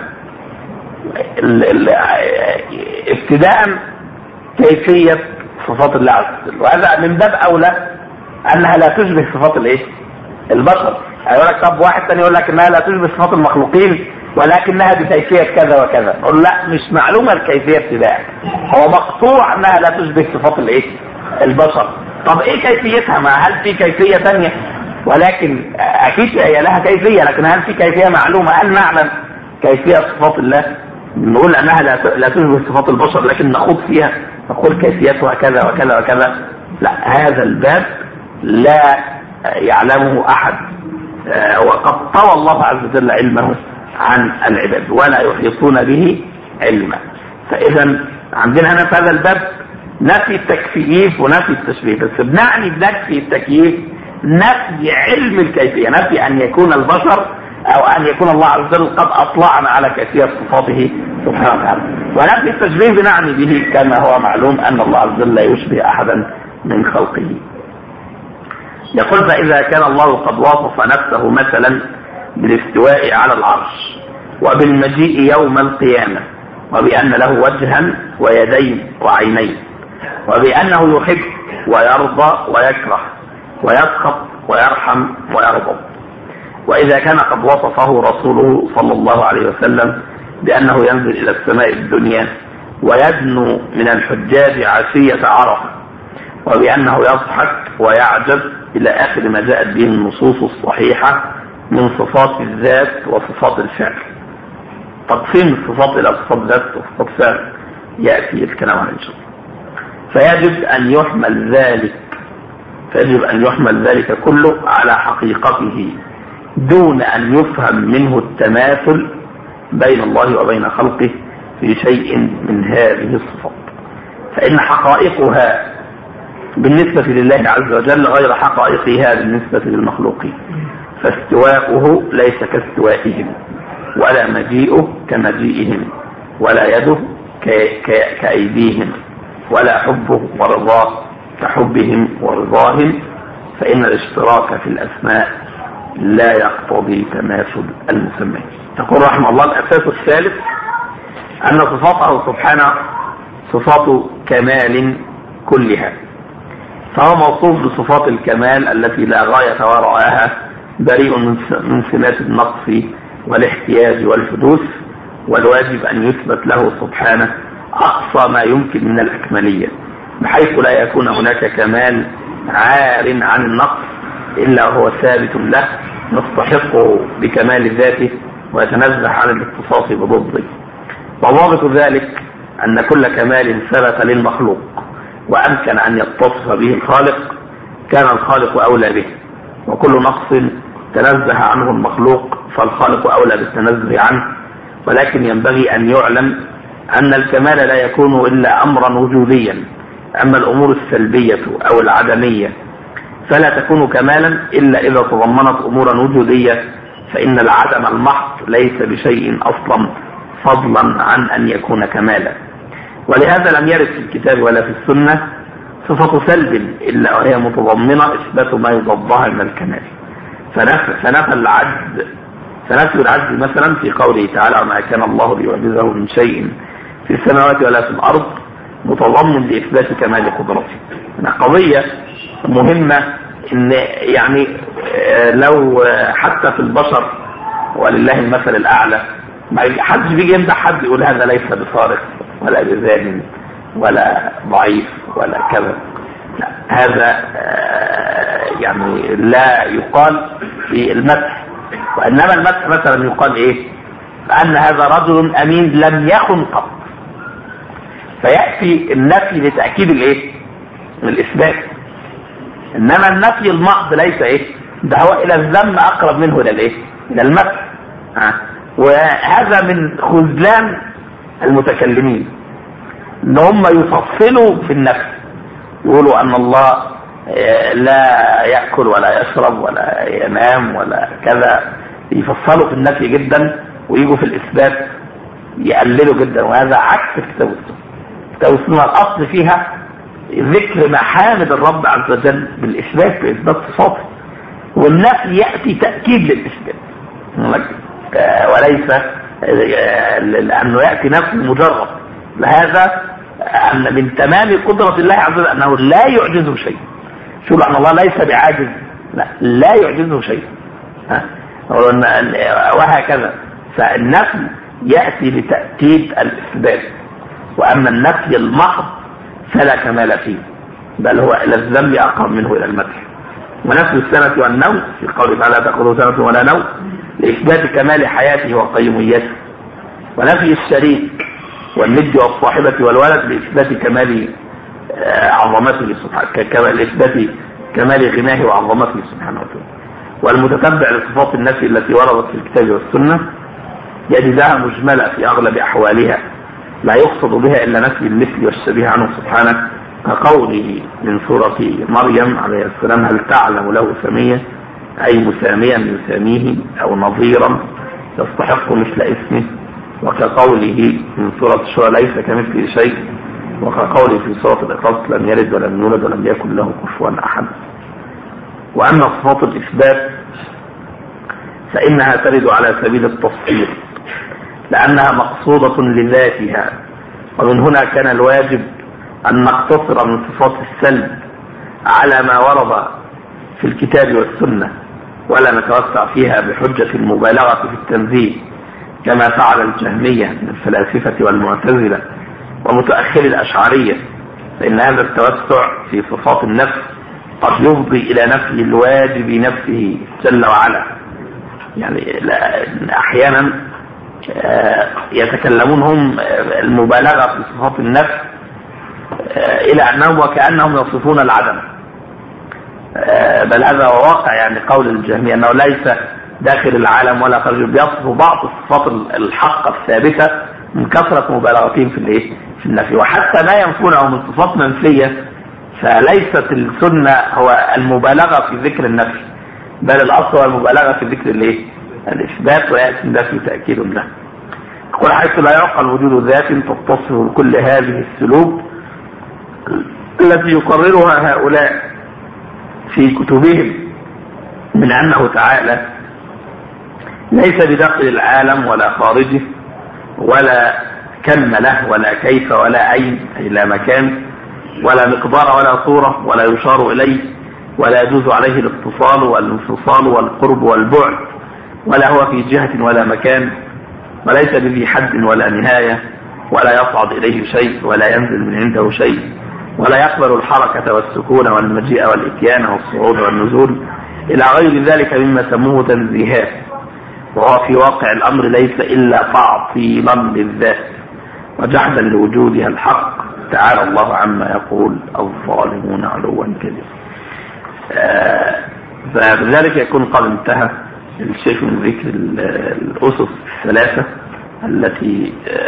ابتداء كيفية صفات الله عز وجل وهذا من باب أولى أنها لا تشبه صفات الإيه؟ البشر هيقول لك طب واحد ثاني يقول لك انها لا تشبه صفات المخلوقين ولكنها بكيفيه كذا وكذا نقول لا مش معلومه الكيفيه ابتداء هو مقطوع انها لا تشبه صفات الايه البشر طب ايه كيفيتها ما هل في كيفيه ثانيه ولكن اكيد هي لها كيفيه لكن هل في كيفيه معلومه هل نعلم كيفيه صفات الله نقول انها لا لا تشبه صفات البشر لكن نخوض فيها نقول كيفيتها كذا وكذا وكذا لا هذا الباب لا يعلمه احد آه، وقد طوى الله عز وجل علمه عن العباد ولا يحيطون به علما فاذا عندنا هنا في هذا الباب نفي التكييف ونفي التشبيه بس بنعني بنفي التكييف نفي علم الكيفيه نفي ان يكون البشر او ان يكون الله عز وجل قد اطلعنا على كيفيه صفاته سبحانه وتعالى ونفي التشبيه بنعني به كما هو معلوم ان الله عز وجل لا يشبه احدا من خلقه يقول فإذا كان الله قد وصف نفسه مثلا بالاستواء على العرش وبالمجيء يوم القيامة وبأن له وجها ويدين وعينين وبأنه يحب ويرضى ويكره ويسخط ويرحم ويرضى وإذا كان قد وصفه رسوله صلى الله عليه وسلم بأنه ينزل إلى السماء الدنيا ويدنو من الحجاج عشية عرفة وبأنه يضحك ويعجب إلى آخر ما جاءت به النصوص الصحيحة من صفات الذات وصفات الفعل تقسيم الصفات إلى صفات ذات وصفات فعل يأتي الكلام عن إن شاء الله فيجب أن يحمل ذلك فيجب أن يحمل ذلك كله على حقيقته دون أن يفهم منه التماثل بين الله وبين خلقه في شيء من هذه الصفات فإن حقائقها بالنسبة لله عز وجل غير حقائقها بالنسبة للمخلوقين فاستواؤه ليس كاستوائهم ولا مجيئه كمجيئهم ولا يده كأيديهم ولا حبه ورضاه كحبهم ورضاهم فإن الاشتراك في الأسماء لا يقتضي تماثل المسمى تقول رحمه الله الأساس الثالث أن صفاته سبحانه صفات كمال كلها فهو موصوف بصفات الكمال التي لا غاية وراءها بريء من سمات النقص والاحتياج والحدوث والواجب أن يثبت له سبحانه أقصى ما يمكن من الأكملية بحيث لا يكون هناك كمال عار عن النقص إلا وهو ثابت له يستحقه بكمال ذاته ويتنزه عن الاختصاص بضده وضابط ذلك أن كل كمال ثبت للمخلوق وأمكن أن يتصف به الخالق كان الخالق أولى به وكل نقص تنزه عنه المخلوق فالخالق أولى بالتنزه عنه ولكن ينبغي أن يعلم أن الكمال لا يكون إلا أمرا وجوديا أما الأمور السلبية أو العدمية فلا تكون كمالا إلا إذا تضمنت أمورا وجودية فإن العدم المحض ليس بشيء أصلا فضلا عن أن يكون كمالا ولهذا لم يرد في الكتاب ولا في السنة صفة سلب إلا وهي متضمنة إثبات ما يضادها من الكمال فنفى, فنفى العجز فنفي العجز مثلا في قوله تعالى وما كان الله ليعجزه من شيء في السماوات ولا في الأرض متضمن لإثبات كمال قدرته قضية مهمة إن يعني آه، لو حتى في البشر ولله المثل الأعلى ما حدش بيجي يمدح حد يقول هذا ليس بصارخ ولا بذال ولا ضعيف ولا كذا لا هذا آه، يعني لا يقال في المدح وانما المدح مثلا يقال ايه ان هذا رجل امين لم يخن قط فياتي النفي لتاكيد الايه الاثبات انما النفي المحض ليس ايه ده هو الى الذم اقرب منه الى الايه الى المدح وهذا من خذلان المتكلمين ان هم يفصلوا في النفس يقولوا ان الله آه، لا ياكل ولا يشرب ولا ينام ولا كذا يفصلوا في النفي جدا ويجوا في الاثبات يقللوا جدا وهذا عكس كتاب السنه كتاب السنه الاصل فيها ذكر محامد الرب عز وجل بالاثبات باثبات صفاته والنفي ياتي تاكيد للاثبات آه، وليس آه، لانه ياتي نفي مجرد لهذا ان من تمام قدره الله عز وجل انه لا يعجزه شيء شو ان الله ليس بعاجز لا لا يعجزه شيء وهكذا فالنفي ياتي لتاكيد الاثبات واما النفي المحض فلا كمال فيه بل هو الى الذنب اقرب منه الى المدح ونفي السنه والنوم في قوله تعالى تاخذه سنه ولا نوم لاثبات كمال حياته وقيوميته ونفي الشريك والند والصاحبة والولد لإثبات كمال آه، عظمته سبحانه لإثبات كمال غناه وعظمته سبحانه وتعالى والمتتبع لصفات النفي التي وردت في الكتاب والسنة يجدها مجملة في أغلب أحوالها لا يقصد بها إلا نفي المثل والشبيه عنه سبحانه كقوله من سورة مريم عليه السلام هل تعلم له سمية أي مساميا يساميه أو نظيرا يستحق مثل اسمه وكقوله من سورة الشورى ليس كمثله شيء وكقوله في سورة الإخلاص لم يلد ولم يولد ولم يكن له كفوا أحد وأما صفات الإثبات فإنها ترد على سبيل التصفير لأنها مقصودة لذاتها ومن هنا كان الواجب أن نقتصر من صفات السلب على ما ورد في الكتاب والسنة ولا نتوسع فيها بحجة المبالغة في التنزيل كما فعل الجهمية من الفلاسفة والمعتزلة ومتأخر الأشعرية فإن هذا التوسع في صفات النفس قد يفضي إلى نفي الواجب نفسه جل وعلا يعني أحيانا آه، يتكلمون هم المبالغة في صفات النفس آه، إلى أنهم وكأنهم يصفون العدم آه، بل هذا هو واقع يعني قول الجهمية أنه ليس داخل العالم ولا خارجه بيصفوا بعض الصفات الحقة الثابتة من كثرة مبالغتهم في الايه؟ في النفي وحتى ما ينفونه من صفات منفية فليست السنة هو المبالغة في ذكر النفي بل الأصل هو المبالغة في ذكر الايه؟ الإثبات ويأتي النفي تأكيد له يقول حيث لا يعقل وجود ذات تتصف بكل هذه السلوك التي يقررها هؤلاء في كتبهم من أنه تعالى ليس بداخل العالم ولا خارجه ولا كم له ولا كيف ولا أين أي لا مكان ولا مقدار ولا صورة ولا يشار إليه ولا يجوز عليه الاتصال والانفصال والقرب والبعد ولا هو في جهة ولا مكان وليس بذي حد ولا نهاية ولا يصعد إليه شيء ولا ينزل من عنده شيء ولا يقبل الحركة والسكون والمجيء والإتيان والصعود والنزول إلى غير ذلك مما سموه تنزيهات وهو في واقع الأمر ليس إلا تعطيلا للذات وجحدا لوجودها الحق تعالى الله عما يقول الظالمون علوا كبيرا آه فبذلك يكون قد انتهى الشيخ من ذكر الأسس الثلاثة التي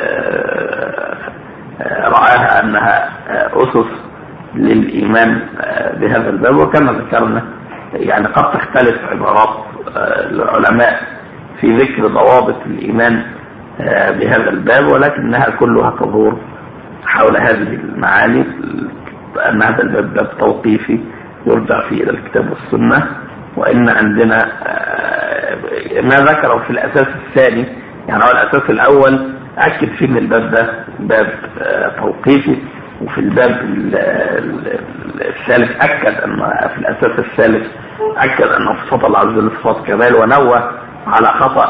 آه رآها أنها أسس للإيمان بهذا الباب وكما ذكرنا يعني قد تختلف عبارات العلماء في ذكر ضوابط الإيمان آه، بهذا الباب ولكنها كلها تدور حول هذه المعاني أن هذا الباب باب توقيفي يرجع فيه إلى الكتاب والسنة وإن عندنا آه، ما ذكره في الأساس الثاني يعني هو الأساس الأول أكد فيه أن الباب ده باب آه، توقيفي وفي الباب الثالث أكد أن في الأساس الثالث أكد أن صفات الله عز وجل صفات كمال ونوه على خطأ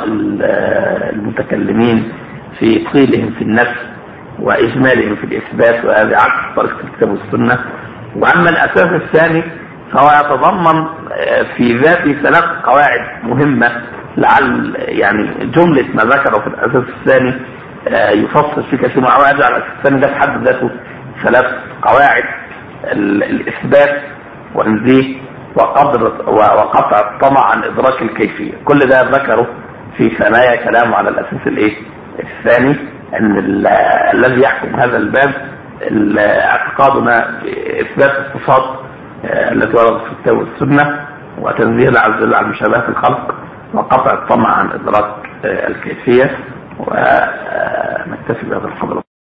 المتكلمين في قيلهم في النفس وإجمالهم في الإثبات وهذا عكس طريقة الكتاب والسنة وأما الأساس الثاني فهو يتضمن آه، في ذاته ثلاث قواعد مهمة لعل يعني جملة ما ذكره في الأساس الثاني آه، يفصل في كثير من الأساس الثاني ده في حد ذاته ثلاث قواعد الإثبات ونزيه وقدر وقطع الطمع عن ادراك الكيفيه كل ده ذكره في ثنايا كلامه على الاساس الايه الثاني ان الذي يحكم هذا الباب اعتقادنا اثبات الصفات آه، التي وردت في الكتاب والسنه وتنزيه الله عز وجل عن مشابهه الخلق وقطع الطمع عن ادراك آه، الكيفيه ونكتفي بهذا القدر